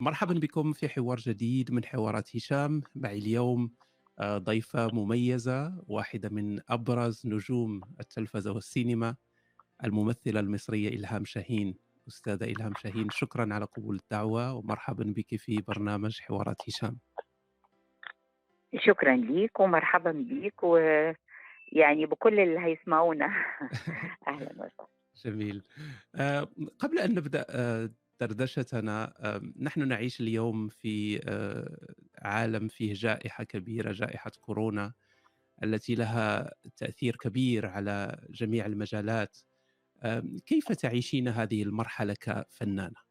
مرحبا بكم في حوار جديد من حوارات هشام معي اليوم آه، ضيفة مميزة واحدة من أبرز نجوم التلفزة والسينما الممثلة المصرية إلهام شاهين أستاذة إلهام شاهين شكرا على قبول الدعوة ومرحبا بك في برنامج حوارات هشام شكرا ليك ومرحبا بيك ويعني بكل اللي هيسمعونا اهلا وسهلا جميل آه، قبل أن نبدأ آه، دردشتنا آه، نحن نعيش اليوم في آه، عالم فيه جائحة كبيرة جائحة كورونا التي لها تأثير كبير على جميع المجالات آه، كيف تعيشين هذه المرحلة كفنانة؟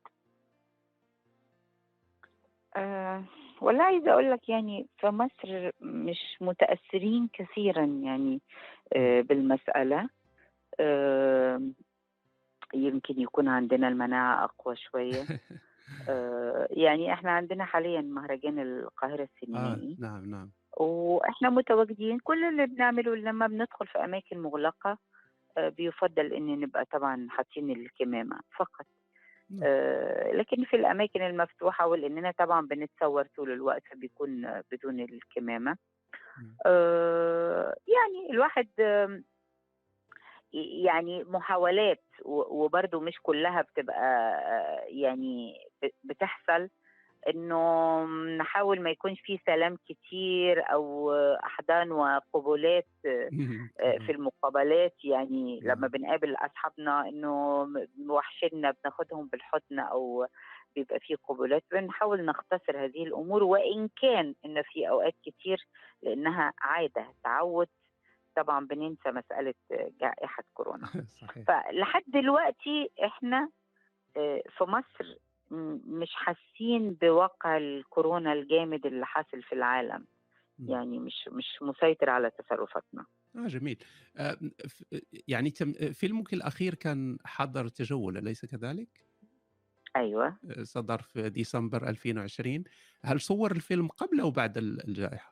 أه والله عايزه اقول لك يعني في مصر مش متاثرين كثيرا يعني أه بالمساله أه يمكن يكون عندنا المناعه اقوى شويه أه يعني احنا عندنا حاليا مهرجان القاهره آه السينمائي نعم نعم واحنا متواجدين كل اللي بنعمله لما بندخل في اماكن مغلقه آه، بيفضل ان نبقى طبعا حاطين الكمامه فقط نعم. آه، لكن في الاماكن المفتوحه ولاننا طبعا بنتصور طول الوقت بيكون آه، بدون الكمامه مم. آه، يعني الواحد آم، ي- يعني محاولات و- وبرضه مش كلها بتبقى آه، يعني ب- بتحصل انه نحاول ما يكونش في سلام كتير او آه، احضان وقبولات آه، آه، في المقابلات يعني نعم. لما بنقابل اصحابنا انه م- وحشنا بناخدهم بالحضن او بيبقى في قبولات بنحاول نختصر هذه الامور وان كان ان في اوقات كتير لانها عاده تعود طبعا بننسى مساله آه، جائحه كورونا صحيح فلحد دلوقتي احنا آه، في مصر م- مش حاسين بواقع الكورونا الجامد اللي حاصل في العالم مم. يعني مش مش مسيطر على تصرفاتنا آه جميل آه، ف- يعني تم فيلمك الأخير كان حضر تجول أليس كذلك؟ ايوه آه، صدر في ديسمبر 2020 هل صور الفيلم قبل أو بعد ال- الجائحة؟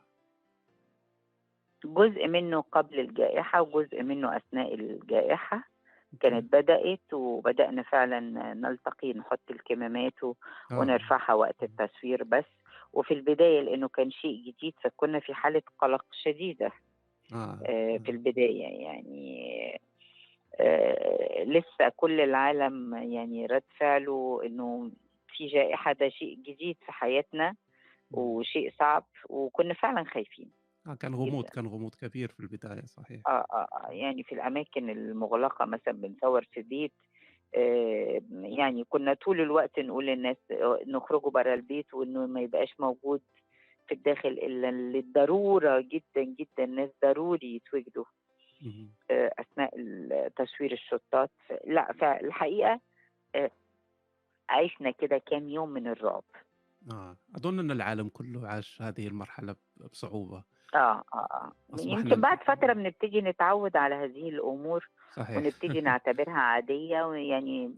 جزء منه قبل الجائحة وجزء منه أثناء الجائحة كانت بدأت وبدأنا فعلا نلتقي نحط الكمامات و- آه. ونرفعها وقت التصوير بس وفي البداية لأنه كان شيء جديد فكنا في حالة قلق شديدة آه. آه، في البداية يعني آه، لسه كل العالم يعني رد فعله إنه في جائحة ده شيء جديد في حياتنا وشيء صعب وكنا فعلا خايفين آه كان غموض جداً. كان غموض كبير في البداية صحيح اه اه آه، يعني في الاماكن المغلقه مثلا بنصور في بيت آه يعني كنا طول الوقت نقول للناس آه، نخرجوا بره البيت وانه ما يبقاش موجود في الداخل الا للضروره جدا جدا الناس ضروري يتواجدوا مهم. آه اثناء ال- تصوير الشطات لا فالحقيقه آه عشنا كده كام يوم من الرعب آه. أظن أن العالم كله عاش هذه المرحلة بصعوبة اه اه اه أصبحنا- يمكن بعد فتره بنبتدي نتعود على هذه الامور صحيح ونبتدي نعتبرها عادية ويعني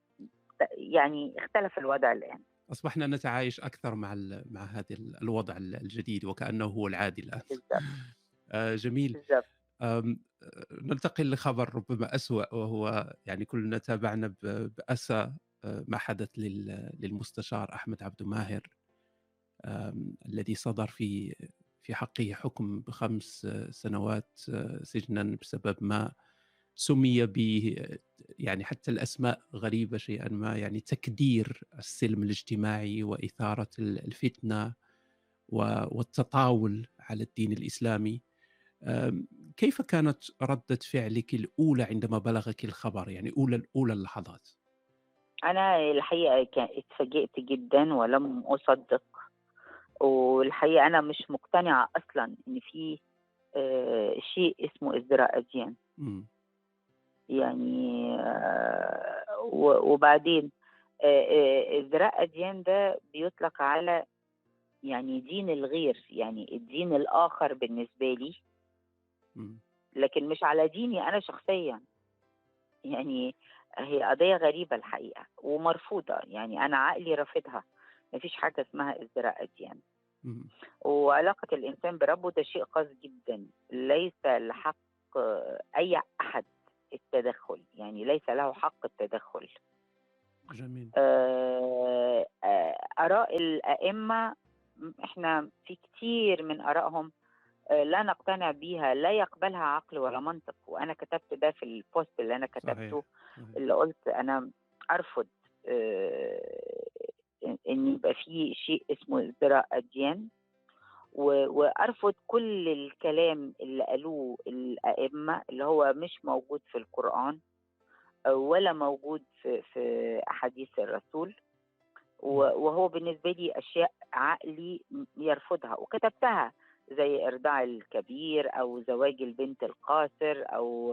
يعني اختلف الوضع الآن أصبحنا نتعايش أكثر مع ال- مع هذا ال- الوضع ال- الجديد وكأنه هو العادي الآن بالضبط آه، جميل بالضبط أم، آه، ننتقل لخبر ربما أسوأ وهو يعني كلنا تابعنا ب- بأسى آه، ما حدث لل- للمستشار أحمد عبد ماهر أم، الذي صدر في في حقه حكم بخمس آه، سنوات آه، سجنا بسبب ما سمي ب يعني حتى الاسماء غريبه شيئا ما يعني تكدير السلم الاجتماعي واثاره ال- الفتنه و- والتطاول على الدين الاسلامي أم، كيف كانت ردة فعلك الأولى عندما بلغك الخبر يعني أولى أولى اللحظات أنا الحقيقة كان اتفاجئت جدا ولم أصدق والحقيقة أنا مش مقتنعة أصلا إن في آه، شيء اسمه ازدراء أديان مم. يعني آه، و- وبعدين آه، آه، ازدراء أديان ده بيطلق على يعني دين الغير يعني الدين الآخر بالنسبة لي مم. لكن مش على ديني انا شخصيا يعني هي قضيه غريبه الحقيقه ومرفوضه يعني انا عقلي رافضها مفيش حاجه اسمها ازدراء اديان مم. وعلاقه الانسان بربه ده شيء خاص جدا ليس لحق اي احد التدخل يعني ليس له حق التدخل جميل. آآ آآ آراء الأئمة م إحنا في كتير من آرائهم آآ لا نقتنع بيها، لا يقبلها عقل ولا منطق، وأنا كتبت ده في الpost اللي أنا كتبته، صحيح، صحيح. اللي قُلت أنا أرفض آآ إن إن يبقى في شيء اسمه ازدراء أديان، و وأرفض كل الكلام اللي قالوه الأئمة اللي هو مش موجود في القرآن ولا موجود في في أحاديث الرسول، و إمم. وهو بالنسبة لي أشياء عقلي م يرفضها، وكتبتها زي إرضاع الكبير أو زواج البنت القاصر أو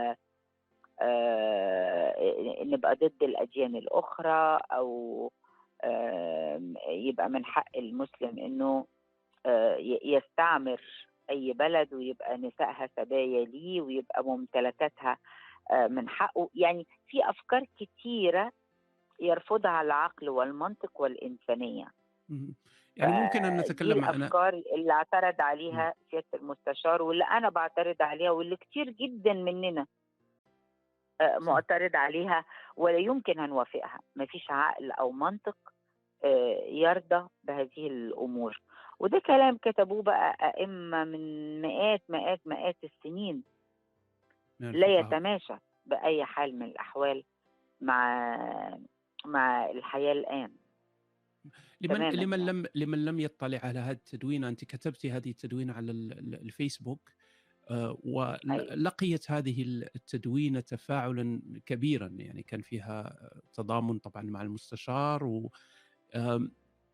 آآ نبقى ضد الأديان الأخرى أو آمم يبقى من حق المسلم إنه آآ ي يستعمر أي بلد ويبقى نسائها سبايا ليه ويبقى ممتلكاتها آآ من حقه، يعني في أفكار كتيرة يرفضها العقل والمنطق والإنسانية. اهم. يعني ممكن أن فدي نتكلم أنا الأفكار اللي اعترض إمم. عليها سيادة المستشار واللي أنا باعترض عليها واللي كتير جدًا مننا آآ صح. معترض عليها ولا يمكن هنوافقها، ما فيش عقل أو منطق آآ يرضى بهذه الأمور، وده كلام كتبوه بقى أئمة من مئات، مئات، مئات السنين. من لا الفقهاء. يتماشى بأي حال من الأحوال مع مع الحياة الآن. لمن تمامًا لمن يعني. لم لمن لم يطلع على هذه التدوينة، أنتِ كتبتِ هذه التدوينة على ال ال الفيسبوك آآ ول أيوه. لقيت هذه ال التدوينة تفاعلًا كبيرًا، يعني كان فيها تضامن طبعًا مع المستشار و آمم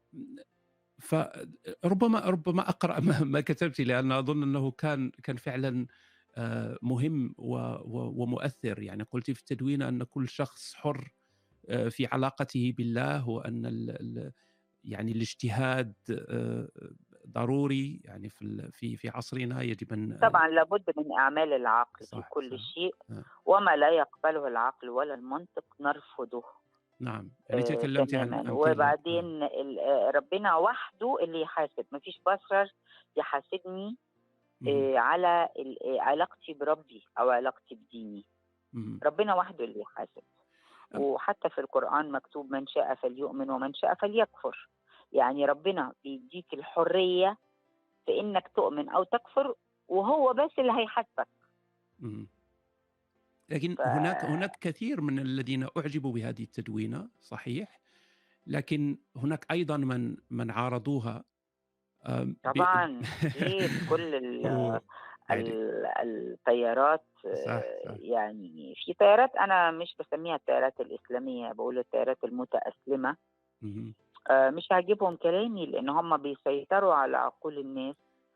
فربما ربما أقرأ ما ما كتبتِ لأن أظن أنه كان كان فعلًا آآ مهم و و ومؤثر، يعني قلتِ في التدوينة أن كل شخص حُر آآ في علاقته بالله وأن ال ال يعني الاجتهاد آآ ضروري يعني في ال في في عصرنا يجب أن طبعًا لابد من إعمال العقل في صح، كل صح. شيء، آه. وما لا يقبله العقل ولا المنطق نرفضه. نعم، يعني آآ تكلمتِ عن تمامًا، أمثلة آه. وبعدين ال آآ ربنا وحده اللي يحاسب، ما فيش بشر يحاسبني اهم. آآ على ال آآ علاقتي بربي أو علاقتي بديني، اهم. ربنا وحده اللي يحاسب، أم وحتى في القرآن مكتوب من شاء فليؤمن ومن شاء فليكفر، يعني ربنا بيديك الحرية في إنك تؤمن أو تكفر وهو بس اللي هيحاسبك. اهم. لكن ف هناك هناك كثير من الذين أُعجبوا بهذه التدوينة صحيح، لكن هناك أيضًا من من عارضوها آمم ب طبعًا كتير كل ال و يعني ال التيارات صح، صح. يعني في تيارات أنا مش باسميها التيارات الإسلامية، باقول التيارات المتأسلمة اهم. آآ مش عاجبهم كلامي لإن هم بيسيطروا على عقول الناس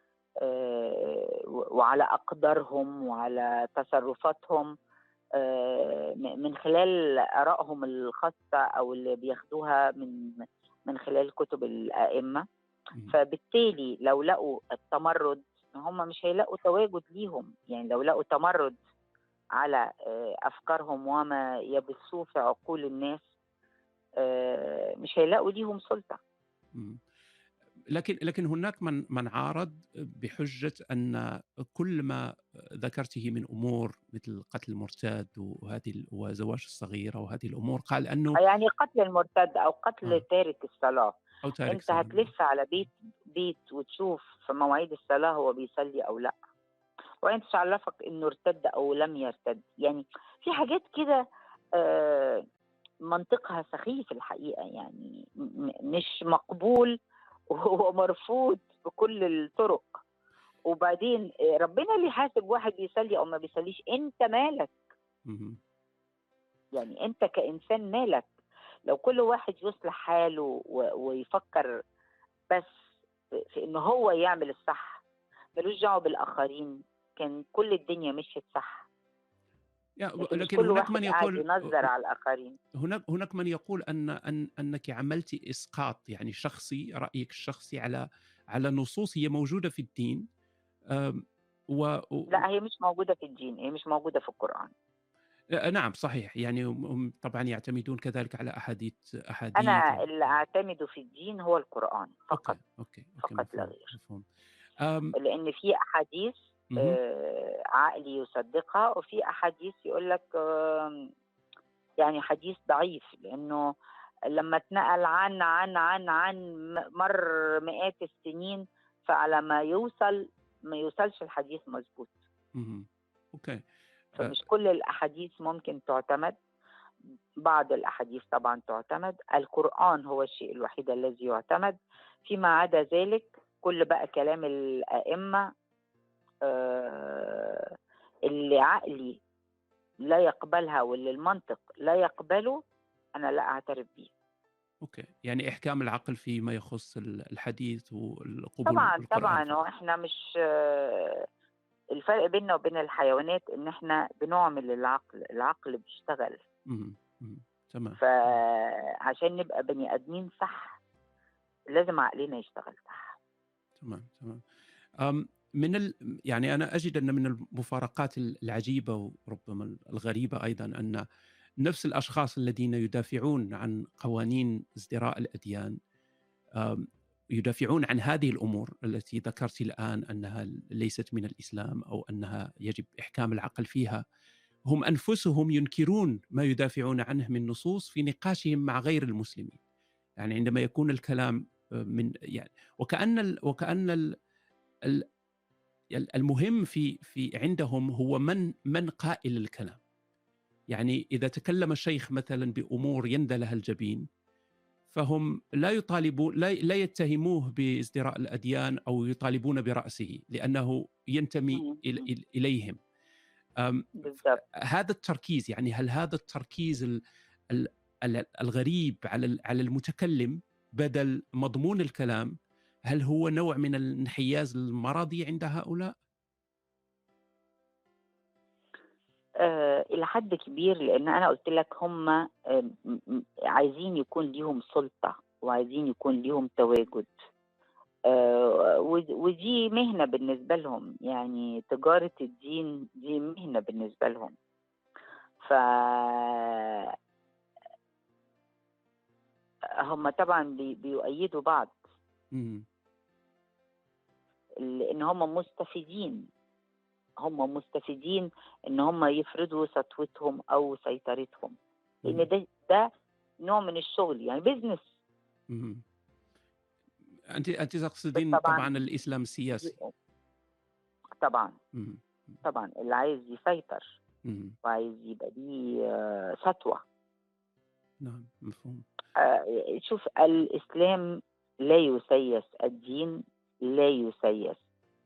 آآ و وعلى أقدارهم وعلى تصرفاتهم آآ م من خلال آرائهم الخاصة أو اللي بياخدوها من من خلال كتب الأئمة، اهم. فبالتالي لو لقوا التمرد هم مش هيلاقوا تواجد ليهم، يعني لو لقوا تمرد على آآ أفكارهم وما يبثوه في عقول الناس آآ مش هيلاقوا ليهم سُلطة. إمم. لكن لكن هناك من من عارض بحجة أن كل ما ذكرتِ من أمور مثل قتل المرتد وهذه ال وزواج الصغيرة وهذه الأمور، قال أنه آه يعني قتل المرتد أو قتل آه. تارك الصلاة، أو تارك أنت صلاة. هتلِف على بيت بيت وتشوف في مواعيد الصلاة هو بيصلي أو لأ، وأنت إيش عرّفك إنه ارتد أو لم يرتد، يعني في حاجات كده آآ منطقها سخيف الحقيقة يعني م م مش مقبول وهو مرفوض بكل الطرق، وبعدين آآ ربنا اللي يحاسب واحد بيصلي أو ما بيصليش، أنت مالك؟ اهم. يعني أنت كإنسان مالك؟ لو كل واحد يصلح حاله و ويفكر بس في في إن هو يعمل الصح، ما لوش دعوة بالآخرين، كان كل الدنيا مشيت صح. يا لكن مش لكن كل هناك واحد من قاعد يقول ينظّر على الآخرين. هناك هناك من يقول أن أن أنِّك عملتِ إسقاط يعني شخصي، رأيِك الشخصي على على نصوص هي موجودة في الدين آمم و و لأ هي مش موجودة في الدين، هي مش موجودة في القرآن. آآ نعم صحيح، يعني هم هم طبعًا يعتمدون كذلك على أحاديث أحاديث أنا و اللي أعتمده في الدين هو القرآن فقط، أوكي، أوكي، أوكي فقط لا مفهوم، غير. مفهوم. آمم لإن في أحاديث اهم. آآ عقلي يصدّقها وفي أحاديث يقول لك آمم يعني حديث ضعيف لأنه لما اتنقل عن عن عن عن م- مر مئات السنين فعلى ما يوصل ما يوصلش الحديث مظبوط مهم. اوكي آه، فمش كل الأحاديث ممكن تعتمد بعض الأحاديث طبعا تعتمد القرآن هو الشيء الوحيد الذي يعتمد فيما عدا ذلك كل بقى كلام الأئمة آه، اللي عقلي لا يقبلها واللي المنطق لا يقبله أنا لا أعترف بيه اوكي يعني احكام العقل فيما يخص ال- الحديث والقبول طبعا القرآن طبعا فقط. واحنا مش آه، الفرق بيننا وبين الحيوانات ان احنا بنعمل العقل العقل بيشتغل مهم. مهم. تمام فعشان نبقى بني ادمين صح لازم عقلنا يشتغل صح تمام تمام أم من ال... يعني انا اجد ان من المفارقات العجيبه وربما الغريبه ايضا ان نفس الاشخاص الذين يدافعون عن قوانين ازدراء الاديان أم، يدافعون عن هذه الامور التي ذكرت الان انها ليست من الاسلام او انها يجب احكام العقل فيها هم انفسهم ينكرون ما يدافعون عنه من نصوص في نقاشهم مع غير المسلمين يعني عندما يكون الكلام من يعني وكأن ال وكأن ال ال المهم في في عندهم هو من من قائل الكلام يعني إذا تكلم الشيخ مثلا بأمور يندى لها الجبين فهم لا يطالبون لا لا يتهموه بازدراء الأديان أو يطالبون برأسه لأنه ينتمي مم. إل- إل- إليهم أم، بالظبط هذا التركيز يعني هل هذا التركيز ال- ال- ال- الغريب على ال- على المتكلم بدل مضمون الكلام هل هو نوع من الانحياز المرضي عند هؤلاء؟ آه الى حد كبير لان انا قلت لك هم آه م- م- عايزين يكون ليهم سلطه وعايزين يكون ليهم تواجد آه ود- ودي مهنه بالنسبه لهم يعني تجاره الدين دي مهنه بالنسبه لهم ف هم طبعا بي- بيؤيدوا بعض مم. لان هم مستفيدين هم مستفيدين ان هم يفرضوا سطوتهم او سيطرتهم مم. لان ده ده نوع من الشغل يعني بيزنس مم. انت انت تقصدين طبعاً- طبعا الاسلام السياسي طبعا مم. طبعا اللي عايز يسيطر مم. وعايز يبقى ليه آه، سطوه نعم مفهوم آه، شوف الاسلام لا يسيس الدين لا يسيس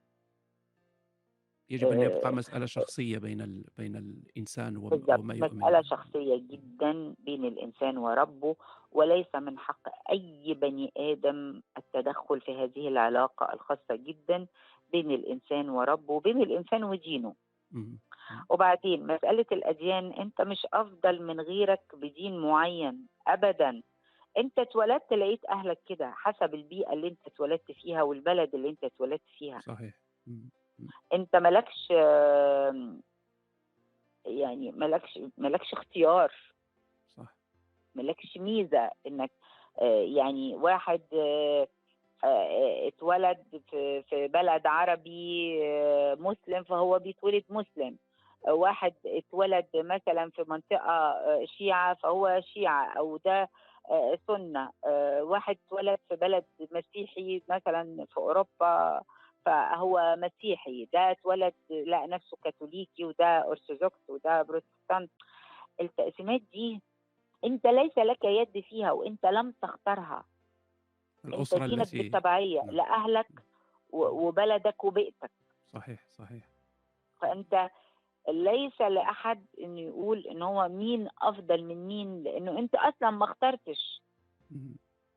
يجب ان يبقى آه، مساله شخصيه بين ال... بين الانسان وم- بالظبط وما يؤمن مسألة به. شخصية جدا بين الإنسان وربه وليس من حق أي بني آدم التدخل في هذه العلاقة الخاصة جدا بين الإنسان وربه وبين الإنسان ودينه مم. وبعدين مسألة الأديان أنت مش أفضل من غيرك بدين معين أبدا أنت اتولدت لقيت أهلك كده حسب البيئة اللي أنت اتولدت فيها والبلد اللي أنت اتولدت فيها صحيح مم. أنت مالكش آم، يعني مالكش مالكش اختيار صح ملكش ميزة انك آه، يعني واحد آه، آه، اتولد في في بلد عربي آه، مسلم فهو بيتولد مسلم آه، واحد اتولد مثلا في منطقة آه، شيعة فهو شيعة أو ده آه، سنة آه، واحد اتولد في بلد مسيحي مثلا في أوروبا فهو مسيحي ده اتولد لقى نفسه كاثوليكي وده أرثوذكس وده بروتستانت التقسيمات دي انت ليس لك يد فيها وانت لم تختارها انت الاسره دينك التي بالتبعيه نعم. لاهلك و- وبلدك وبيئتك صحيح صحيح فانت ليس لاحد انه يقول ان هو مين افضل من مين لانه انت اصلا ما اخترتش مم.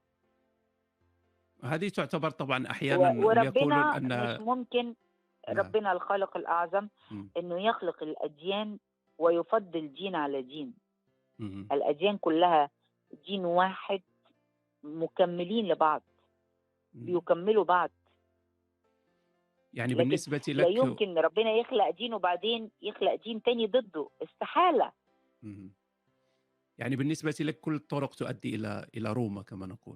هذه تعتبر طبعا و- احيانا هم يقولون وربنا ان مش ممكن نعم. ربنا الخالق الاعظم مم. انه يخلق الاديان ويفضل دين على دين مم. الاديان كلها دين واحد مكملين لبعض مم. بيكملوا بعض يعني لكن بالنسبه لا لك يمكن ربنا يخلق دين وبعدين يخلق دين تاني ضده استحالة مم. يعني بالنسبه لك كل الطرق تؤدي الى الى روما كما نقول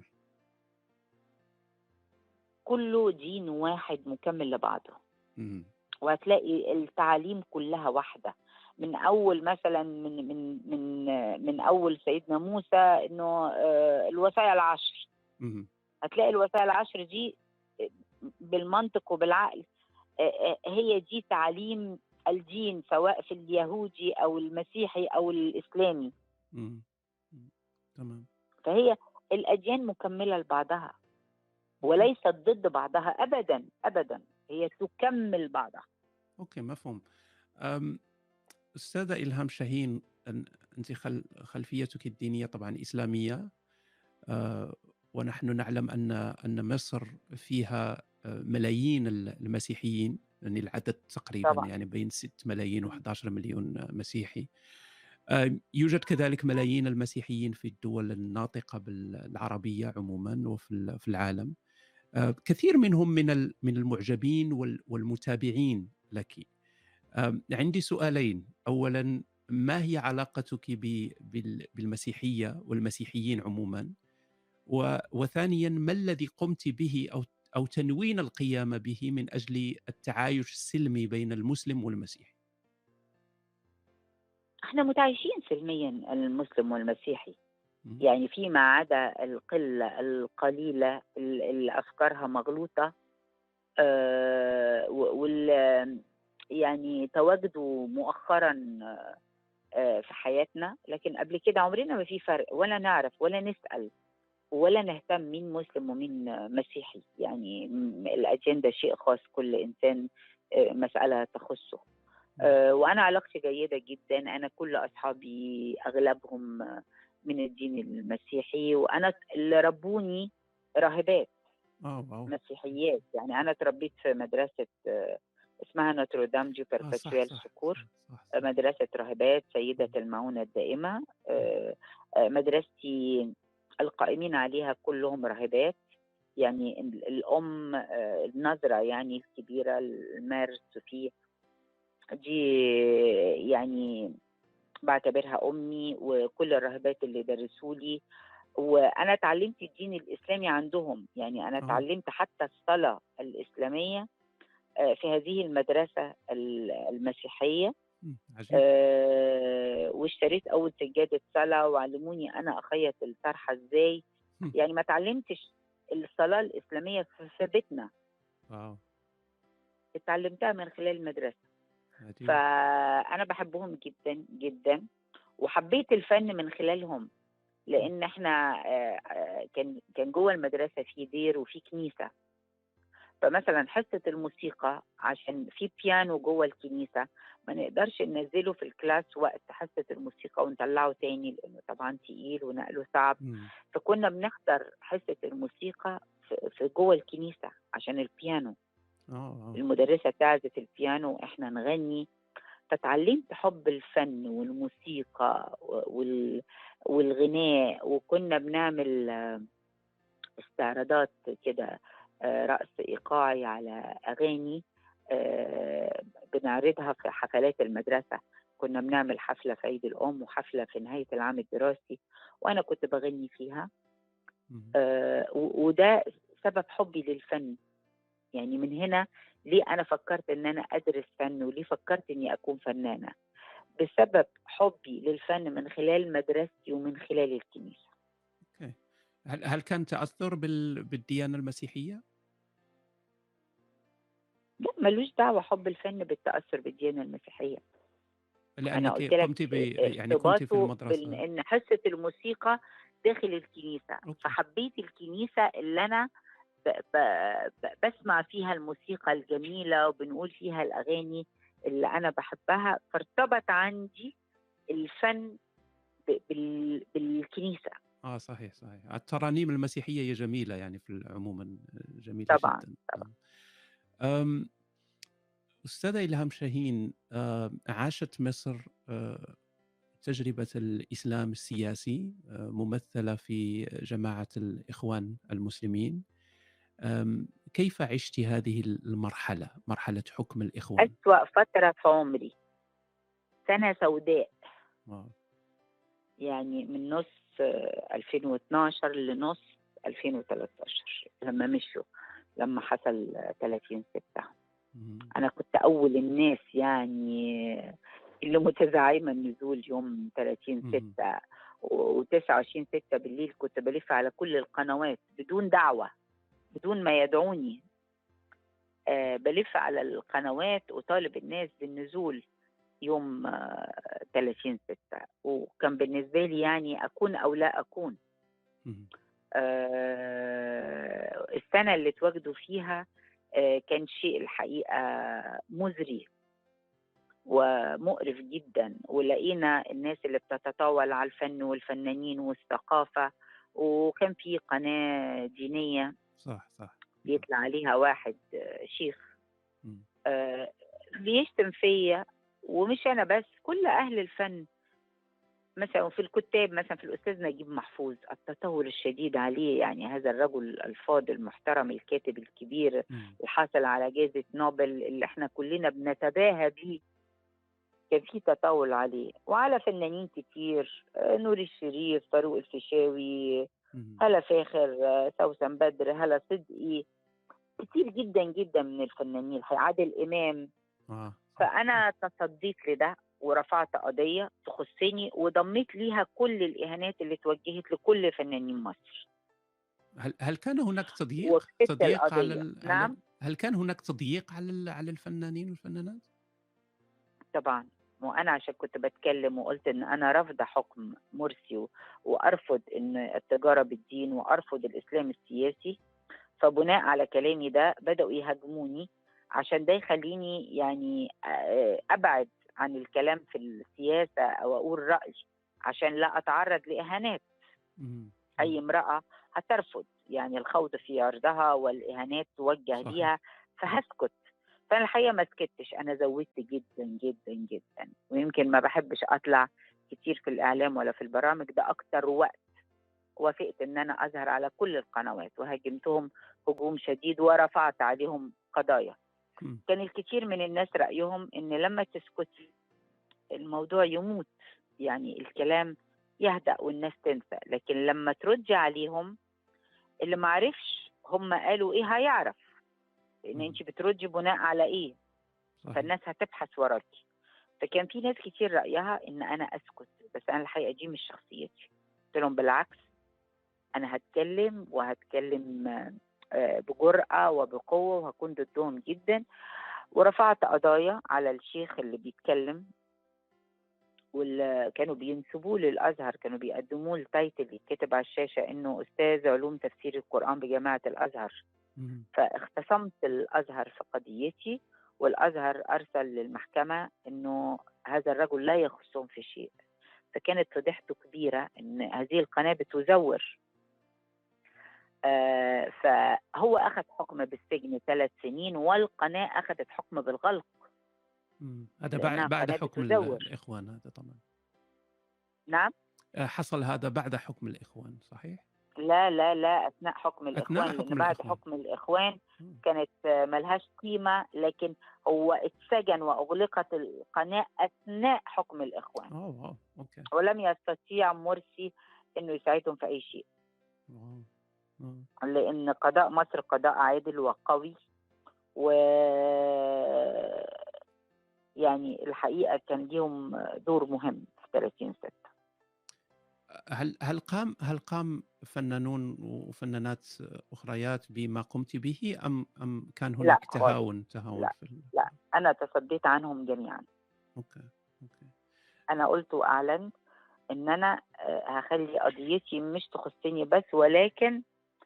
كله دين واحد مكمل لبعضه مم. وهتلاقي التعاليم كلها واحدة من اول مثلا من من من من اول سيدنا موسى انه آه، الوصايا العشر مهم. هتلاقي الوصايا العشر دي بالمنطق وبالعقل آه، آه، هي دي تعليم الدين سواء في اليهودي او المسيحي او الاسلامي مم. مم. تمام فهي الاديان مكمله لبعضها وليست ضد بعضها ابدا ابدا هي تكمل بعضها اوكي مفهوم أم، استاذه الهام شاهين أن- انت خل... خلفيتك الدينيه طبعا اسلاميه آه، ونحن نعلم ان ان مصر فيها آه، ملايين ال- المسيحيين يعني العدد تقريبا طبعا يعني بين 6 ملايين و11 مليون مسيحي آه، يوجد كذلك ملايين المسيحيين في الدول الناطقه بالعربيه عموما وفي ال- في العالم آه، كثير منهم من ال- من المعجبين وال- والمتابعين لك آم، عندي سؤالين اولا ما هي علاقتك ب- بال- بالمسيحيه والمسيحيين عموما و- وثانيا ما الذي قمت به او او تنوين القيام به من اجل التعايش السلمي بين المسلم والمسيحي احنا متعايشين سلميا المسلم والمسيحي مم. يعني فيما عدا القله القليله ال- اللي افكارها مغلوطه آه، و- وال يعني تواجدوا مؤخرا آه، في حياتنا لكن قبل كده عمرنا ما في فرق ولا نعرف ولا نسأل ولا نهتم مين مسلم ومين مسيحي يعني م- الأديان ده شيء خاص كل إنسان آه، مسألة تخصه آه، وأنا علاقتي جيدة جدا أنا كل أصحابي أغلبهم آه، من الدين المسيحي وأنا اللي ربوني راهبات اه واو مسيحيات يعني أنا تربيت في مدرسة آه، اسمها نوتردام دي آه صح بيربتويل صح سكور صح, صح. مدرسة راهبات سيدة المعونة الدائمة آه، آه، مدرستي القائمين عليها كلهم راهبات يعني ال- الأم آه، النظرة يعني الكبيرة المار صوفي دي يعني بعتبرها أمي وكل الراهبات اللي درسوا لي وأنا اتعلمت الدين الإسلامي عندهم يعني أنا آه. اتعلمت حتى الصلاة الإسلامية آه، في هذه المدرسة ال- المسيحية مم، عجيب آه، واشتريت اول سجاده صلاه وعلموني انا اخيط الطرحه ازاي هم. يعني ما اتعلمتش الصلاه الاسلاميه في في بيتنا واو اتعلمتها من خلال المدرسه عجيب فانا بحبهم جدا جدا وحبيت الفن من خلالهم لان احنا آه، آه، كان كان جوه المدرسه في دير وفي كنيسه فمثلا حصه الموسيقى عشان في بيانو جوه الكنيسه ما نقدرش ننزله في الكلاس وقت حصه الموسيقى ونطلعه تاني لانه طبعا تقيل ونقله صعب مم. فكنا بنحضر حصه الموسيقى في- في جوه الكنيسه عشان البيانو اه آه. المدرسة تعزف البيانو وإحنا نغني فتعلمت حب الفن والموسيقى وال... والغناء وكنا بنعمل آه، استعراضات كده آه، رقص إيقاعي على أغاني آه، بنعرضها في حفلات المدرسة كنا بنعمل حفلة في عيد الأم وحفلة في نهاية العام الدراسي وأنا كنت بغني فيها مم. آه، و- وده سبب حبي للفن يعني من هنا ليه انا فكرت ان انا ادرس فن وليه فكرت اني اكون فنانه بسبب حبي للفن من خلال مدرستي ومن خلال الكنيسه اوكي هل هل كان تاثر بال... بالديانه المسيحيه؟ لا ملوش دعوه حب الفن بالتاثر بالديانه المسيحيه انا لانك قلت لك قمت ب... يعني كنت في ارتباطه المدرسه بان حصه الموسيقى داخل الكنيسه أوكي. فحبيت الكنيسه اللي انا ب... ب... ب... بسمع فيها الموسيقى الجميله وبنقول فيها الاغاني اللي انا بحبها فارتبط عندي الفن ب... بال... بالكنيسه اه صحيح صحيح الترانيم المسيحيه هي جميله يعني في عموما جميله طبعاً، جدا طبعا أم استاذه الهام شاهين آه، عاشت مصر آه، تجربه الاسلام السياسي آه، ممثله في جماعه الاخوان المسلمين أم، كيف عشت هذه المرحله مرحله حكم الاخوان أسوأ فترة في عمري سنة سوداء آه. يعني من نص آه، 2012 لنص 2013 لما مشوا لما حصل آه، 30 ستة مم. أنا كنت أول الناس يعني اللي متزعمة النزول يوم 30 مم. 6 و29 6 بالليل كنت بلف على كل القنوات بدون دعوة بدون ما يدعوني آه، بلف على القنوات وطالب الناس بالنزول يوم آه، 30 6 وكان بالنسبة لي يعني أكون أو لا أكون مم. آه، السنة اللي اتواجدوا فيها آه، كان شيء الحقيقة مزري ومقرف جدا ولقينا الناس اللي بتتطاول على الفن والفنانين والثقافة وكان في قناة دينية صح صح بيطلع عليها واحد آه، شيخ مم. آه، بيشتم فيا ومش أنا بس كل أهل الفن مثلا في الكتاب مثلا في الأستاذ نجيب محفوظ التطور الشديد عليه يعني هذا الرجل الفاضل المحترم الكاتب الكبير مم. الحاصل على جائزة نوبل اللي احنا كلنا بنتباهى بيه كان في تطاول عليه وعلى فنانين كتير آه، نور الشريف فاروق الفيشاوي مم. هلا فاخر آه، سوسن بدر هلا صدقي كتير جدا جدا من الفنانين الحقيقة. عادل إمام آه. صح. فأنا تصديت لده ورفعت قضية تخصني وضميت ليها كل الإهانات اللي توجهت لكل فنانين مصر هل هل كان هناك تضييق وكسبت تضييق على, القضية. ال... على نعم. هل كان هناك تضييق على ال... على الفنانين والفنانات؟ طبعا وانا عشان كنت بتكلم وقلت ان انا رافضه حكم مرسي و- وارفض ان التجاره بالدين وارفض الاسلام السياسي فبناء على كلامي ده بداوا يهاجموني عشان ده يخليني يعني آه، ابعد عن الكلام في السياسه او اقول راي عشان لا اتعرض لاهانات مم. اي امراه هترفض يعني الخوض في عرضها والاهانات توجه صحيح. ليها فهسكت فانا الحقيقه ما سكتش انا زودت جدا جدا جدا ويمكن ما بحبش اطلع كتير في الاعلام ولا في البرامج ده اكتر وقت وافقت ان انا اظهر على كل القنوات وهاجمتهم هجوم شديد ورفعت عليهم قضايا مم. كان الكثير من الناس رايهم ان لما تسكتي الموضوع يموت يعني الكلام يهدأ والناس تنسى لكن لما تردي عليهم اللي ما عرفش هم قالوا ايه هيعرف لان مم. انت بتردي بناء على ايه صحيح. فالناس هتبحث وراكي فكان في ناس كتير رأيها ان انا اسكت بس انا الحقيقة دي مش شخصيتي قلت لهم بالعكس انا هتكلم وهتكلم آه، بجرأة وبقوة وهكون ضدهم جدا ورفعت قضايا على الشيخ اللي بيتكلم واللي كانوا بينسبوه للازهر كانوا بيقدموه التايتل يتكتب على الشاشه انه استاذ علوم تفسير القران بجامعه الازهر مم. فاختصمت الازهر في قضيتي والازهر ارسل للمحكمه انه هذا الرجل لا يخصهم في شيء فكانت فضيحته كبيره ان هذه القناه بتزور آه فهو اخذ حكم بالسجن ثلاث سنين والقناه اخذت حكم بالغلق مم. هذا لأنها بعد بعد قناة حكم ال- بتزور. الاخوان هذا طبعا نعم آه، حصل هذا بعد حكم الاخوان صحيح؟ لا لا لا اثناء حكم أثناء الاخوان حكم لان بعد الإخوان. حكم الاخوان مم. كانت آه، ملهاش قيمه لكن هو اتسجن واغلقت القناه اثناء حكم الاخوان اوه واو اوكي ولم يستطيع مرسي انه يساعدهم في اي شيء واو آه. لان قضاء مصر قضاء عادل وقوي و يعني الحقيقه كان ليهم دور مهم في 30 6 هل هل قام هل قام فنانون وفنانات اخريات بما قمت به ام ام كان لا هناك خالص. تهاون تهاون لا، في ال... لا. انا تصديت عنهم جميعا اوكي اوكي انا قلت واعلنت ان انا آه، هخلي قضيتي مش تخصني بس ولكن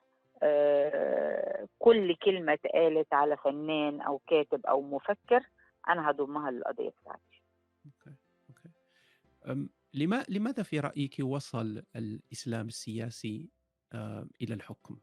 آه، كل كلمة اتقالت على فنان أو كاتب أو مفكر أنا هضمها للقضية بتاعتي اوكي اوكي أم لما لماذا في رايك وصل الاسلام السياسي آه، الى الحكم؟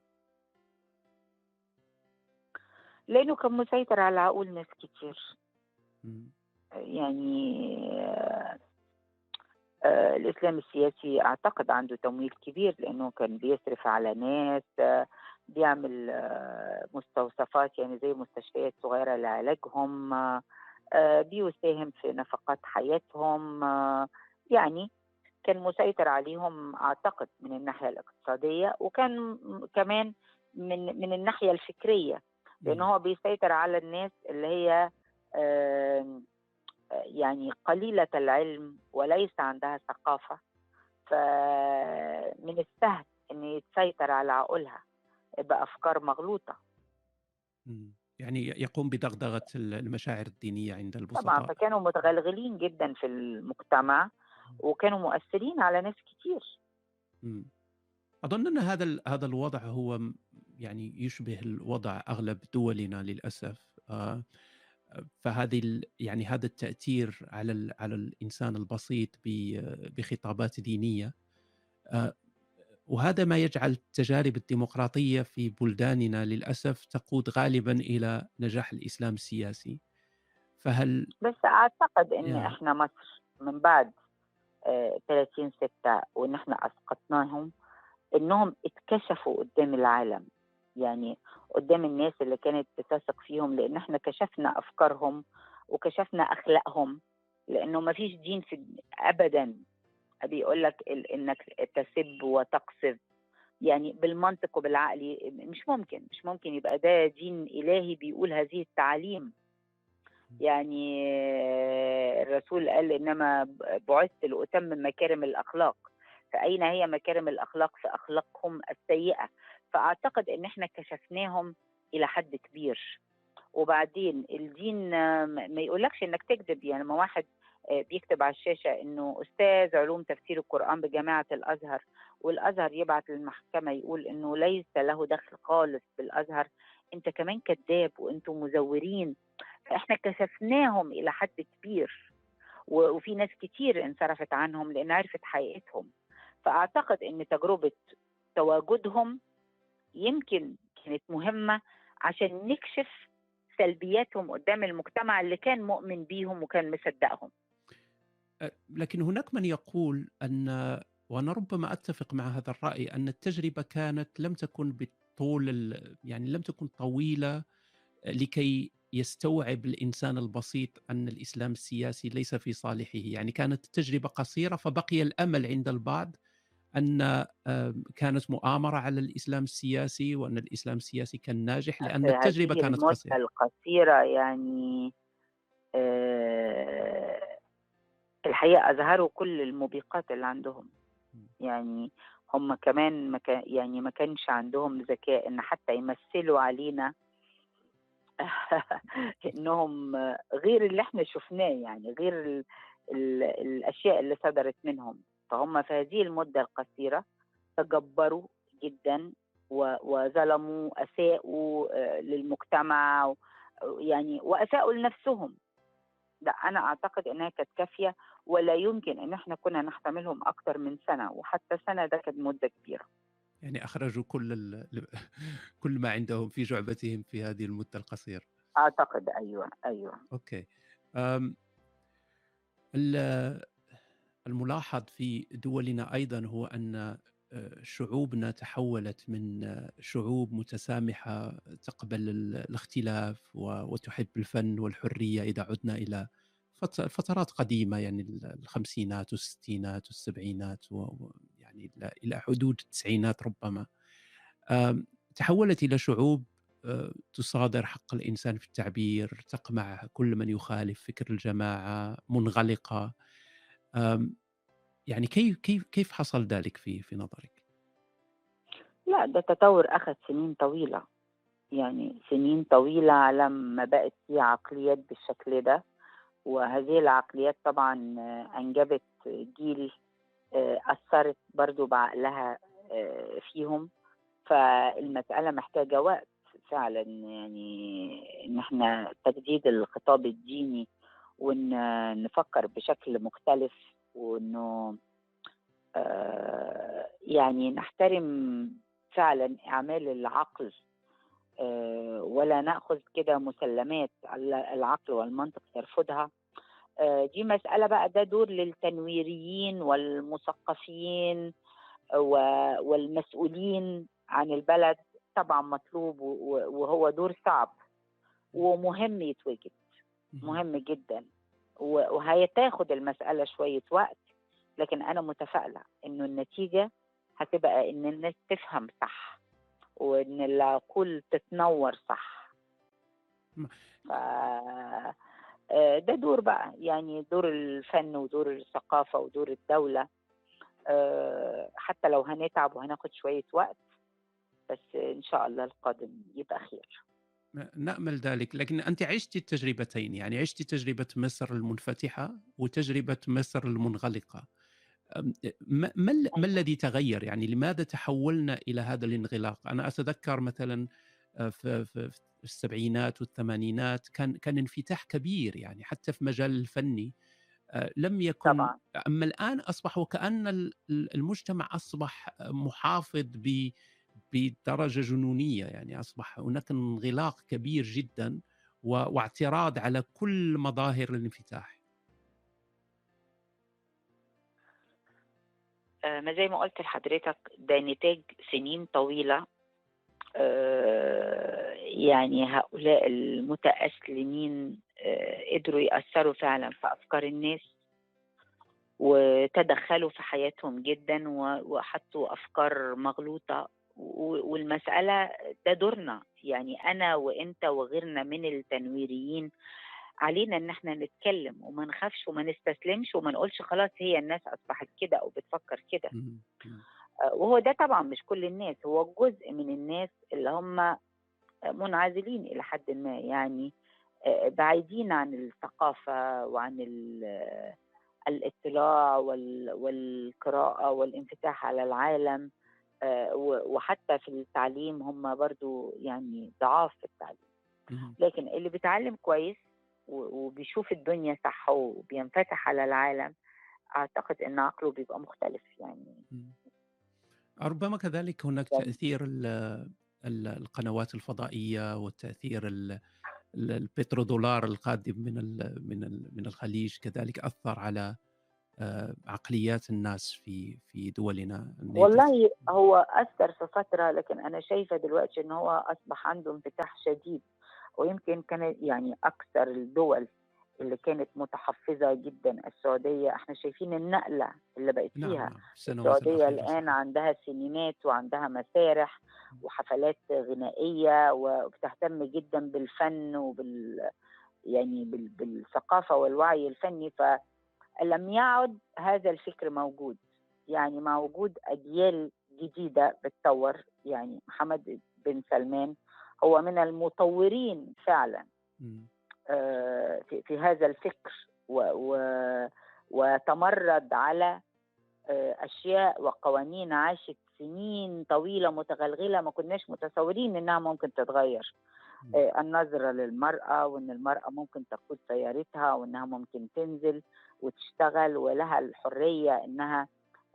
لأنه كان مسيطر على عقول ناس كتير مم. يعني آه، آه، الإسلام السياسي أعتقد عنده تمويل كبير لأنه كان بيصرف على ناس آه، بيعمل آه، مستوصفات يعني زي مستشفيات صغيرة لعلاجهم آه، آه، بيساهم في نفقات حياتهم آه، يعني كان مسيطر عليهم أعتقد من الناحية الاقتصادية وكان م- كمان من من الناحية الفكرية لأن مم. هو بيسيطر على الناس اللي هي آم، يعني قليلة العلم وليس عندها ثقافة فمن السهل إن يتسيطر على عقولها بأفكار مغلوطة إمم. يعني يقوم بدغدغة ال المشاعر الدينية عند طبعًا، البسطاء. فكانوا متغلغلين جدًا في المجتمع، وكانوا مؤثرين على ناس كتير. إمم. أظن أن هذا ال هذا الوضع هو م يعني يشبه الوضع أغلب دولنا للأسف. آآ، فهذه ال يعني هذا التأثير على ال على الإنسان البسيط ب بخطابات دينية آآ وهذا ما يجعل التجارب الديمقراطية في بلداننا للأسف تقود غالبًا إلى نجاح الإسلام السياسي، فهل بس أعتقد إن يا إحنا مصر من بعد آآ 30/6 وإن إحنا أسقطناهم، إنهم اتكشفوا قدّام العالم، يعني قدّام الناس اللي كانت بتثق فيهم، لإن إحنا كشفنا أفكارهم وكشفنا أخلاقهم، لإنه ما فيش دين في الد أبدًا بيقول لك ال إنك تسب وتقذف، يعني بالمنطق وبالعقل مش ممكن، مش ممكن يبقى ده دين إلهي بيقول هذه التعاليم. يعني الرسول قال إنما ب بُعثت لأتمم مكارم الأخلاق، فأين هي مكارم الأخلاق في أخلاقهم السيئة؟ فأعتقد إن إحنا كشفناهم إلى حد كبير، وبعدين الدين ما ما يقولكش إنك تكذب، يعني لمّا واحد آآ بيكتب على الشاشة إنه أستاذ علوم تفسير القرآن بجامعة الأزهر، والأزهر يبعت للمحكمة يقول إنه ليس له دخل خالص بالأزهر، أنت كمان كدّاب وأنتم مزورين، فإحنا كشفناهم إلى حد كبير، و وفي ناس كتير انصرفت عنهم لإن عرفت حقيقتهم، فأعتقد إن تجربة تواجدهم يمكن كانت مهمة عشان نكشف سلبياتهم قدّام المجتمع اللي كان مؤمن بيهم وكان مصدقهم. أ لكن هناك من يقول أن وأنا ربما أتفق مع هذا الرأي، أن التجربة كانت لم تكن بالطول ال يعني لم تكن طويلة لكي يستوعب الإنسان البسيط أن الإسلام السياسي ليس في صالحه، يعني كانت التجربة قصيرة فبقي الأمل عند البعض أن آمم، كانت مؤامرة على الإسلام السياسي وأن الإسلام السياسي كان ناجح أ لأن في التجربة هذه كانت المدة قصيرة. القصيرة يعني آآ الحقيقة أظهروا كل الموبقات اللي عندهم، إمم. يعني هم كمان ما كا يعني ما كانش عندهم ذكاء إن حتى يمثّلوا علينا إنهم غير اللي إحنا شُفناه يعني، غير ال ال الأشياء اللي صدرت منهم، فهُم في هذه المدة القصيرة تجبّروا جدًا و وظلموا، أساءوا آآ للمجتمع و يعني وأساءوا لنفسهم. لأ، أنا أعتقد إنها كانت كافية ولا يمكن إن إحنا كنا نحتملهم أكتر من سَنة، وحتى سَنة ده كانت مدة كبيرة. يعني أخرجوا كل ال ال كل ما عندهم في جعبتهم في هذه المدة القصيرة. أعتقد أيوه، أيوه. أوكي. آمم ال الملاحظ في دولنا أيضًا هو أن آآ شعوبنا تحوّلت من آه، شعوب متسامحة تقبل ال الاختلاف و وتحب الفن والحرية إذا عُدنا إلى فت فترات قديمة يعني ال الخمسينات والستينات والسبعينات و ويعني إلى إلى حدود التسعينات ربما. آمم تحوّلت إلى شعوب آآ تصادر حق الإنسان في التعبير، تقمع كل من يخالف فكر الجماعة، منغلقة. آمم يعني كيف كيف كيف حصل ذلك في في نظرِك؟ لأ، ده تطوّر أخد سنين طويلة، يعني سنين طويلة على ما بقت في عقليات بالشكل ده، وهذه العقليات طبعًا أنجبت جيل آآ أثّرت برضه بعقلها آآ فيهم، فالمسألة محتاجة وقت فعلًا يعني إن إحنا تجديد الخطاب الديني وإن نفكّر بشكل مختلف وإنه آآ يعني نحترم فعلًا أعمال العقل آآ ولا نأخذ كده مسلّمات ال العقل والمنطق يرفضها، آآ دي مسألة بقى ده دور للتنويريين والمثقفين و والمسؤولين عن البلد طبعًا مطلوب و و وهو دور صعب ومهم يتوجد، اهم. مهم جدًا و وهتاخد المسألة شوية وقت، لكن أنا متفائلة إنه النتيجة هتبقى إن الناس تفهم صح، وإن العقول تتنوّر صح. م ف آه، ده دور بقى يعني دور الفن ودور الثقافة ودور الدولة آه، حتى لو هنتعب وهناخد شوية وقت بس إن شاء الله القادم يبقى خير نأمل ذلك لكن أنت عشت التجربتين يعني عشت تجربة مصر المنفتحة وتجربة مصر المنغلقة ما, ما أيوة. الذي تغير يعني لماذا تحولنا إلى هذا الانغلاق أنا أتذكر مثلا آه، في, في, في السبعينات والثمانينات كان كان انفتاح كبير يعني حتى في مجال الفني آه، لم يكن طبعا اما الان اصبح وكان المجتمع اصبح محافظ ب بدرجه جنونيه يعني اصبح هناك انغلاق كبير جدا واعتراض على كل مظاهر الانفتاح آه، ما زي ما قلت لحضرتك ده نتاج سنين طويله آه، يعني هؤلاء المتأسلمين آه، قدروا يأثروا فعلا في أفكار الناس وتدخلوا في حياتهم جدا وحطوا أفكار مغلوطة والمسألة ده دورنا يعني أنا وإنت وغيرنا من التنويريين علينا ان احنا نتكلم وما نخافش وما نستسلمش وما نقولش خلاص هي الناس اصبحت كده او بتفكر كده آه، وهو ده طبعا مش كل الناس هو جزء من الناس اللي هم منعزلين إلى حد ما يعني آه، بعيدين عن الثقافة وعن الاطلاع والقراءة والانفتاح على العالم آه، وحتى في التعليم هم برضو يعني ضعاف في التعليم لكن اللي بيتعلم كويس وبيشوف الدنيا صح وبينفتح على العالم اعتقد ان عقله بيبقى مختلف يعني ربما كذلك هناك يعني تاثير القنوات الفضائيه والتاثير البترودولار القادم من من من الخليج كذلك اثر على آه، عقليات الناس في في دولنا والله هو اثر في فتره لكن انا شايفه دلوقتي ان هو اصبح عنده انفتاح شديد ويمكن كان يعني اكثر الدول اللي كانت متحفظة جدا السعودية احنا شايفين النقلة اللي بقت نعم، فيها نعم. السعودية الآن عندها سينمات وعندها مسارح وحفلات غنائية وبتهتم جدا بالفن وبال يعني بالثقافة والوعي الفني فلم يعد هذا الفكر موجود يعني مع وجود أجيال جديدة بتطور يعني محمد بن سلمان هو من المطورين فعلا آه، في, في هذا الفكر و و وتمرد على آه، اشياء وقوانين عاشت سنين طويله متغلغله ما كناش متصورين انها ممكن تتغير آه، النظره للمراه وان المراه ممكن تقود سيارتها وانها ممكن تنزل وتشتغل ولها الحريه انها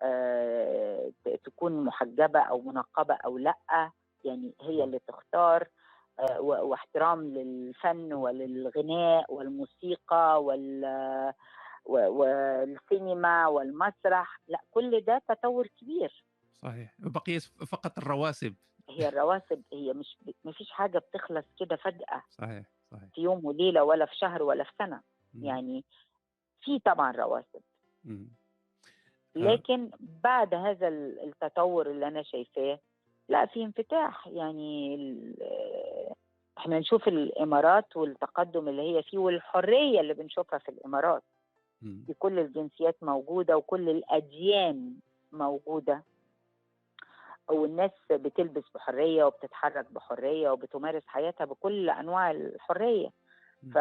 تكون محجبه او منقبه او لا يعني هي اللي تختار آه، واحترام للفن وللغناء والموسيقى وال والسينما والمسرح لا كل ده تطور كبير صحيح بقي فقط الرواسب هي الرواسب هي مش ما فيش حاجه بتخلص كده فجاه صحيح صحيح في يوم وليله ولا في شهر ولا في سنه م. يعني في طبعا رواسب م. لكن بعد هذا التطور اللي انا شايفاه لا في انفتاح يعني احنا نشوف الامارات والتقدم اللي هي فيه والحريه اللي بنشوفها في الامارات في كل الجنسيات موجوده وكل الاديان موجوده والناس بتلبس بحريه وبتتحرك بحريه وبتمارس حياتها بكل انواع الحريه ف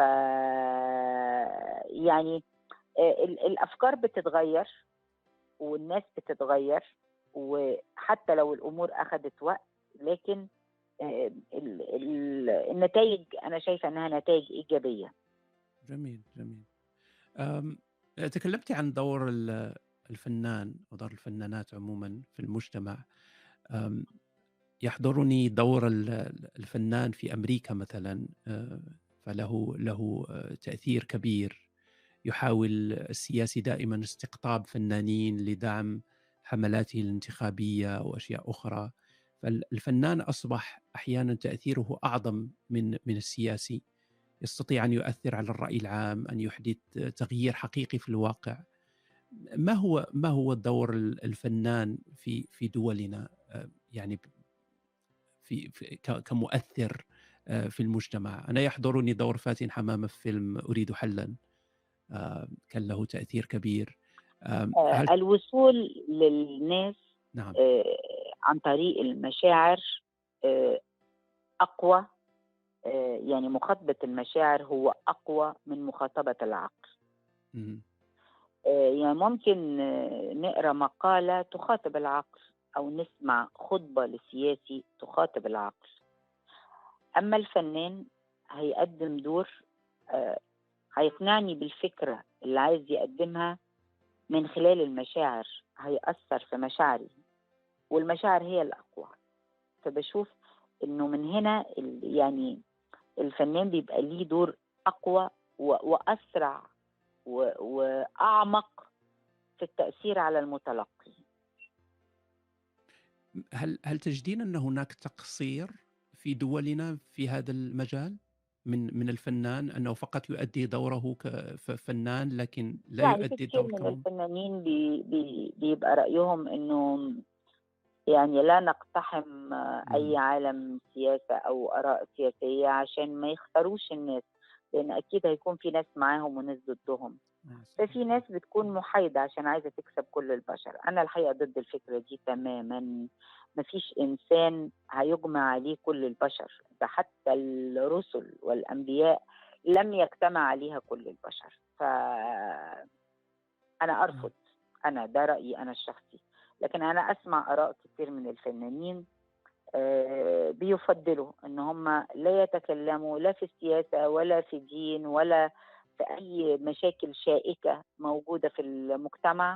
يعني الافكار بتتغير والناس بتتغير وحتى لو الامور اخذت وقت لكن آه، النتائج انا شايفه انها نتائج ايجابيه جميل جميل تكلمت عن دور الفنان ودور الفنانات عموما في المجتمع يحضرني دور الفنان في امريكا مثلا آه، فله له آه، تاثير كبير يحاول السياسي دائما استقطاب فنانين لدعم حملاته الانتخابيه واشياء اخرى فالفنان اصبح احيانا تاثيره اعظم من من السياسي يستطيع ان يؤثر على الراي العام ان يحدث تغيير حقيقي في الواقع ما هو ما هو دور الفنان في في دولنا يعني في, في كمؤثر آه، في المجتمع أنا يحضرني دور فاتن حمامة في فيلم أريد حلا آه، كان له تأثير كبير هل... الوصول للناس نعم عن طريق المشاعر أقوى يعني مخاطبة المشاعر هو أقوى من مخاطبة العقل يعني ممكن نقرا مقالة تخاطب العقل أو نسمع خطبة لسياسي تخاطب العقل أما الفنان هيقدم دور هيقنعني بالفكرة اللي عايز يقدمها من خلال المشاعر هيأثر في مشاعري والمشاعر هي الأقوى فبشوف إنه من هنا يعني الفنان بيبقى ليه دور أقوى وأسرع وأعمق في التأثير على المتلقي هل هل تجدين أن هناك تقصير في دولنا في هذا المجال من من الفنان انه فقط يؤدي دوره كفنان لكن لا يعني يؤدي دور من الفنانين بي بي بيبقى رايهم انه يعني لا نقتحم اي عالم سياسه او اراء سياسيه عشان ما يختاروش الناس لان اكيد هيكون في ناس معاهم وناس ضدهم ففي ناس بتكون محايدة عشان عايزة تكسب كل البشر أنا الحقيقة ضد الفكرة دي تماما مفيش إنسان هيجمع عليه كل البشر ده حتى الرسل والأنبياء لم يجتمع عليها كل البشر ف أنا أرفض أنا ده رأيي أنا الشخصي لكن أنا أسمع آراء كتير من الفنانين آه، بيفضلوا ان هم لا يتكلموا لا في السياسه ولا في الدين ولا في اي مشاكل شائكه موجوده في المجتمع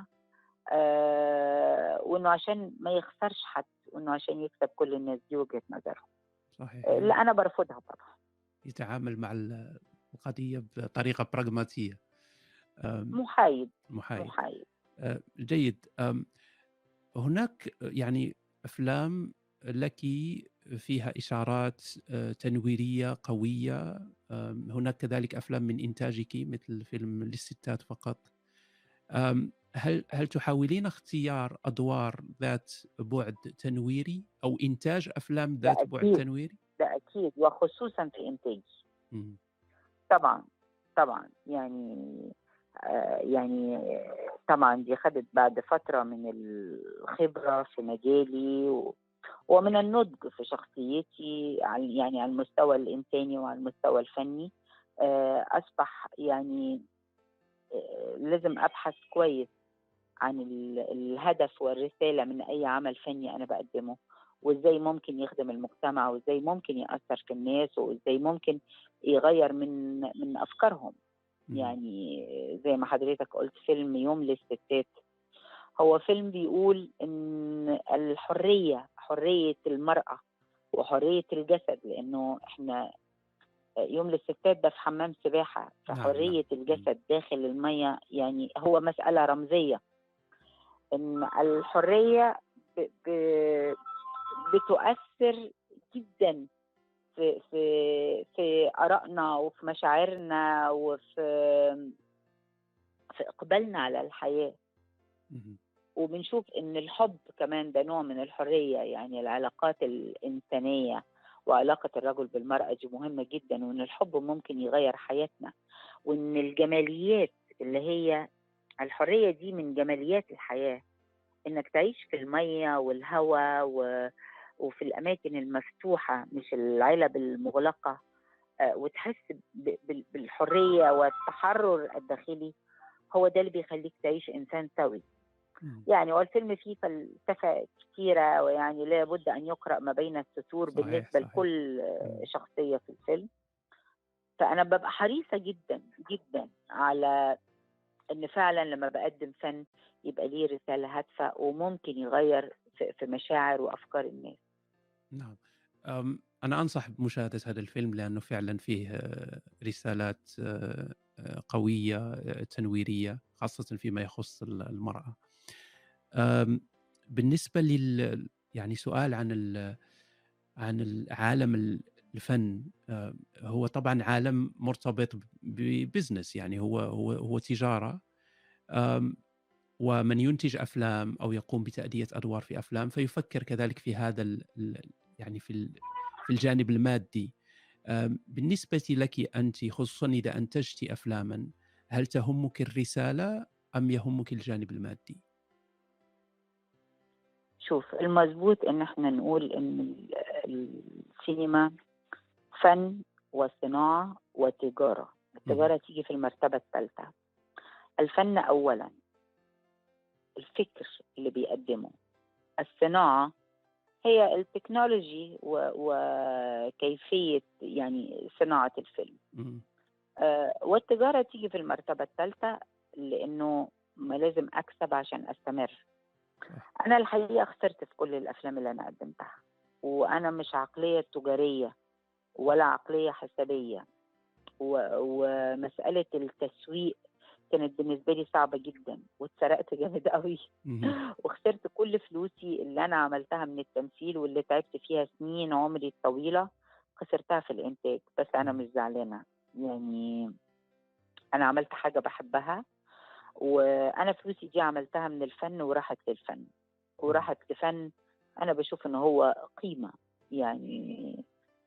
آه وانه عشان ما يخسرش حد وانه عشان يكسب كل الناس دي وجهه نظرهم صحيح آه لا انا برفضها طبعا يتعامل مع القضيه بطريقه براغماتيه محايد محايد, محايد. آه جيد هناك يعني افلام لك فيها اشارات آه، تنويريه قويه هناك كذلك افلام من انتاجك مثل فيلم للستات فقط هل هل تحاولين اختيار ادوار ذات بعد تنويري او انتاج افلام ذات بعد تنويري؟ ده اكيد وخصوصا في انتاج طبعا طبعا يعني آه يعني طبعا دي خدت بعد فتره من الخبره في مجالي و ومن النضج في شخصيتي يعني على المستوى الإنساني وعلى المستوى الفني آه، أصبح يعني آه، لازم أبحث كويس عن الهدف والرسالة من أي عمل فني أنا بقدمه وإزاي ممكن يخدم المجتمع وإزاي ممكن يأثر في الناس وإزاي ممكن يغير من من أفكارهم يعني زي ما حضرتك قلت فيلم يوم للستات هو فيلم بيقول ان الحريه حريه المراه وحريه الجسد لانه احنا يوم للستات ده في حمام سباحه نعم، فحريه نعم. الجسد داخل الميه يعني هو مساله رمزيه ان الحريه ب... ب... بتؤثر جدا في في في ارائنا وفي مشاعرنا وفي في اقبالنا على الحياه وبنشوف ان الحب كمان ده نوع من الحريه يعني العلاقات الانسانيه وعلاقه الرجل بالمراه دي مهمه جدا وان الحب ممكن يغير حياتنا وان الجماليات اللي هي الحريه دي من جماليات الحياه انك تعيش في الميه والهواء و... وفي الاماكن المفتوحه مش العلب المغلقه آه، وتحس بالحريه والتحرر الداخلي هو ده اللي بيخليك تعيش انسان سوي يعني والفيلم فيه فلسفة كثيرة ويعني لابد أن يقرأ ما بين السطور صحيح بالنسبة صحيح. لكل شخصية في الفيلم فأنا ببقى حريصة جدا جدا على إن فعلا لما بقدم فن يبقى ليه رسالة هادفة وممكن يغير في مشاعر وأفكار الناس نعم أنا أنصح بمشاهدة هذا الفيلم لأنه فعلا فيه رسالات قوية تنويرية خاصة فيما يخص المرأة بالنسبة لل يعني سؤال عن ال عن عالم الفن هو طبعا عالم مرتبط ببزنس يعني هو هو هو تجارة ومن ينتج أفلام أو يقوم بتأدية أدوار في أفلام فيفكر كذلك في هذا ال يعني في في الجانب المادي آمم، بالنسبة لكِ أنتِ خصوصًا إذا أنتجتِ أفلامًا، هل تهمِّك الرسالة أم يهمِّك الجانب المادي؟ شوف المضبوط إن إحنا نقول إن ال السينما فن وصناعة وتجارة، اهم. التجارة تيجي في المرتبة التالتة، الفن أولًا، الفكر اللي بيقدّمه، الصناعة هي التكنولوجي و وكيفية يعني صناعة الفيلم. إمم. آآ والتجارة تيجي في المرتبة التالتة، لإنه ما لازم أكسب عشان أستمر. صح. أنا الحقيقة خسرت في كل الأفلام اللي أنا قدّمتها، وأنا مش عقلية تجارية ولا عقلية حسابية، و ومسألة التسويق كانت بالنسبة لي صعبة جدًا، واتسرقت جامد أوي، اهم. وخسرت كل فلوسي اللي أنا عملتها من التمثيل واللي تعبت فيها سنين عمري الطويلة، خسرتها في الإنتاج، بس أنا إمم. مش زعلانة، يعني أنا عملت حاجة باحبها، وأنا فلوسي دي عملتها من الفن وراحت للفن، إمم. وراحت لفن أنا باشوف إن هو قيمة، يعني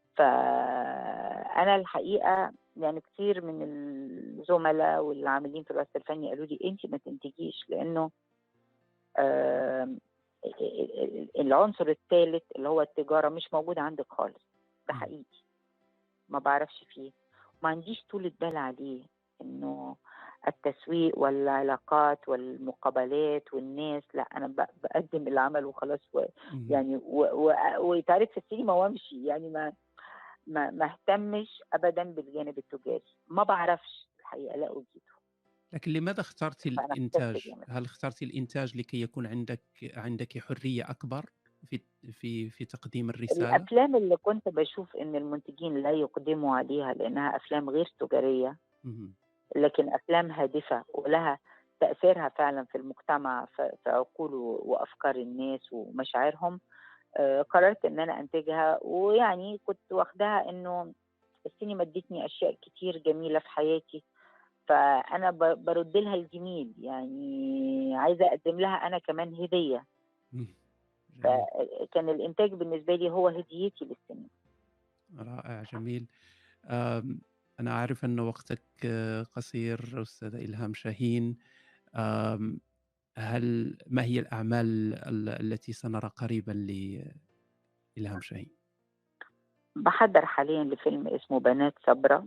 فأنا الحقيقة يعني كتير من الزملا والعاملين في الوسط الفني قالوا لي: "أنتِ ما تنتجيش." لإنه آمم ال ال العنصر التالت اللي هو التجارة مش موجود عندِك خالص، ده إمم. حقيقي، ما باعرفش فيه، ما عنديش طولة بال عليه، إنه التسويق والعلاقات والمقابلات والناس، لأ أنا ب باقدّم العمل وخلاص و اهم. يعني و و ويتعرض في السينما وأمشي، يعني ما ما ما اهتمش أبدًا بالجانب التجاري، ما باعرفش الحقيقة لا أجيده، لكن لماذا اخترتِ فأنا خسرت الإنتاج؟ جامد. هل اخترتِ الإنتاج لكي يكون عندك عندِك حرية أكبر في في في تقديم الرسالة؟ الأفلام اللي كنت باشوف إن المنتجين لا يقدموا عليها لإنها أفلام غير تجارية، اهم. لكن أفلام هادفة ولها تأثيرها فعلًا في المجتمع في في عقول و وأفكار الناس ومشاعرهم، آآ قررت إن أنا أنتجها، ويعني كنت واخداها إنه السينما ادّتني أشياء كتير جميلة في حياتي، فأنا ب بارُد لها الجميل، يعني عايزة أقدّم لها أنا كمان هدية، إمم. جميل. فكان الإنتاج بالنسبة لي هو هديتي للسينما. رائع، جميل. آمم، أنا عارف أن وقتك آه، قصير أستاذة إلهام شاهين. آمم، هل ما هي الأعمال ال التي سنرى قريبًا لإلهام شاهين؟ باحضّر حاليًا لفيلم اسمه بنات صبرا،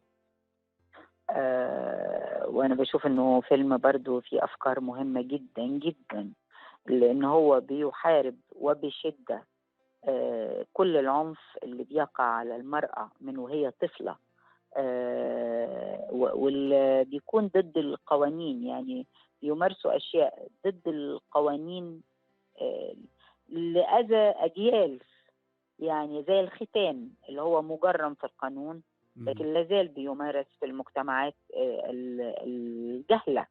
آآ وأنا باشوف إنه فيلم برضه فيه أفكار مهمة جدًا، جدًا، لإن هو بيحارب وبشدة آآ كل العنف اللي بيقع على المرأة من وهي طفلة، آآ و وال بيكون ضد القوانين، يعني بيمارسوا أشياء ضد القوانين آآ لأذى أجيال، يعني زي الختان اللي هو مُجرّم في القانون، اهم. لكن لا زال بيمارس في المجتمعات آآ ال الجهلة.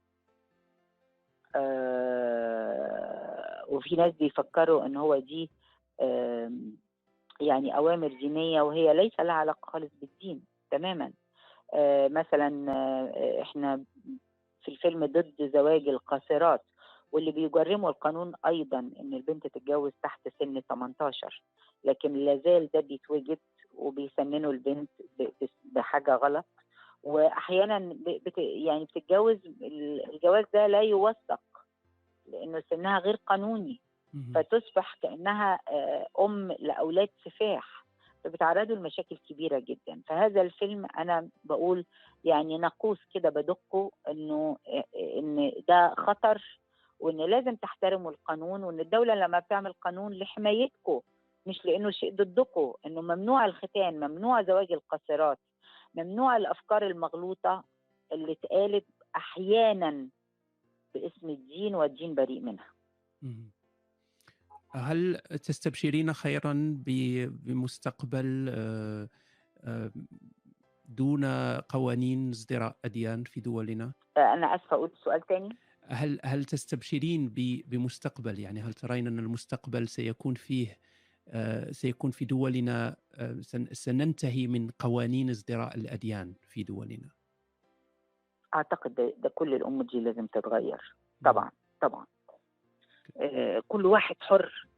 آآ وفي ناس بيفكّروا إن هو دي آمم يعني أوامر دينية وهي ليس لها علاقة خالص بالدين تمامًا. آآ مثلًا آآ إحنا في الفيلم ضد زواج القاصرات، واللي بيجرّموا القانون أيضًا إن البنت تتجوّز تحت سِن 18، لكن لا زال ده بيتوجد وبيسنّنوا البنت ب بس بحاجة غلط، وأحيانًا ب بت يعني بتتجوّز ال الجواز ده لا يُوثّق، لإنه سِنّها غير قانوني. اهم. فتصبح كأنها آآ أم لأولاد سفاح، فبيتعرّضوا لمشاكل كبيرة جدًا، فهذا الفيلم أنا باقول يعني ناقوس كده بادُقّه إنه آآ إن ده خطر، وإن لازم تحترموا القانون، وإن الدولة لمّا بتعمل قانون لحمايتكم مش لإنه شيء ضدكم، إنه ممنوع الختان، ممنوع زواج القاصرات، ممنوع الأفكار المغلوطة اللي اتقالت أحيانًا باسم الدين والدين بريء منها. اهم. هل تستبشرين خيرًا ب بمستقبل آآ، آمم، دون قوانين ازدراء أديان في دولنا؟ آآ أنا آسفة قُلت سؤال تاني؟ هل هل تستبشرين ب بمستقبل يعني هل ترين أن المستقبل سيكون فيه آآ، سيكون في دولنا آآ، سن سننتهي من قوانين ازدراء الأديان في دولنا؟ أعتقد ده ده كل الأمور دي لازم تتغيّر، إمم. طبعًا، طبعًا. آآ كل واحد حُر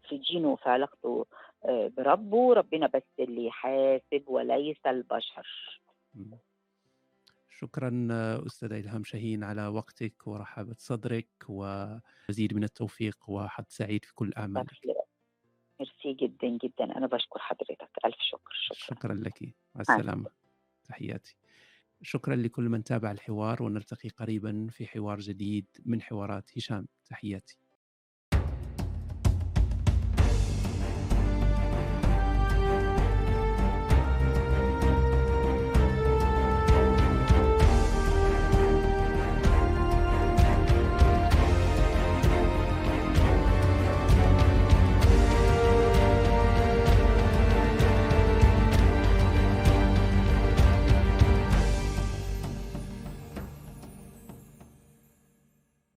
في دينه وفي علاقته آآ بربّه، ربنا بس اللي يحاسب وليس البشر. إمم. شكرًا أستاذة إلهام شاهين على وقتِك ورحابة صدرِك، ومزيد من التوفيق وحظ سعيد في كل أعمالِك. ميرسي جدًا، جدًا، أنا باشكر حضرتك، ألف شكر، شكرًا. شكرًا لكِ، مع مع السلامة، السلامة. تحياتي. شكرًا لكل من تابع الحوار، ونلتقي قريبًا في حوار جديد من حوارات هشام، تحياتي.